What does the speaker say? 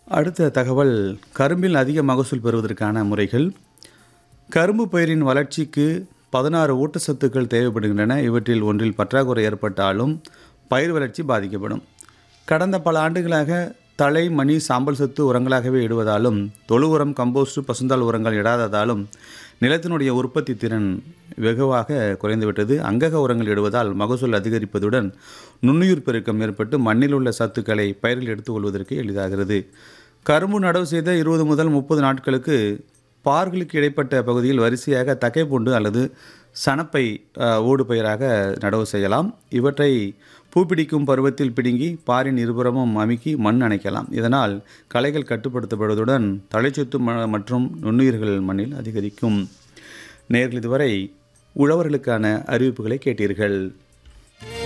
அடுத்த தகவல் கரும்பில் அதிக மகசூல் பெறுவதற்கான முறைகள் கரும்பு பயிரின் வளர்ச்சிக்கு பதினாறு ஊட்டச்சத்துக்கள் தேவைப்படுகின்றன இவற்றில் ஒன்றில் பற்றாக்குறை ஏற்பட்டாலும் பயிர் வளர்ச்சி பாதிக்கப்படும் கடந்த பல ஆண்டுகளாக தழை மணி சாம்பல் சத்து உரங்களாகவே இடுவதாலும் தொழு உரம் கம்போஸ்ட் பசுந்தாள் உரங்கள் இடாததாலும் நிலத்தினுடைய உற்பத்தி திறன் வெகுவாக குறைந்துவிட்டது அங்கக உரங்கள் இடுவதால் மகசூல் அதிகரிப்பதுடன் நுண்ணுயிர் பெருக்கம் ஏற்பட்டு மண்ணில் உள்ள சத்துக்களை பயிரில் எடுத்துக்கொள்வதற்கு எளிதாகிறது கரும்பு நடவு செய்த இருபது முதல் முப்பது நாட்களுக்கு பார்களுக்கு இடைப்பட்ட பகுதியில் வரிசையாக தக்கைப்பூண்டு அல்லது சணப்பை அஹ், ஊடு பயிராக நடவு செய்யலாம் இவற்றை பூப்பிடிக்கும் பருவத்தில் பிடுங்கி பாரின் இருபுறமும் அமுக்கி மண் அணைக்கலாம் இதனால் களைகள் கட்டுப்படுத்தப்படுவதுடன் தழைச்சத்து ம- மற்றும் நுண்ணுயிர்கள் மண்ணில் அதிகரிக்கும் நேர்கள் இதுவரை உழவர்களுக்கான அறிவிப்புகளை கேட்டீர்கள்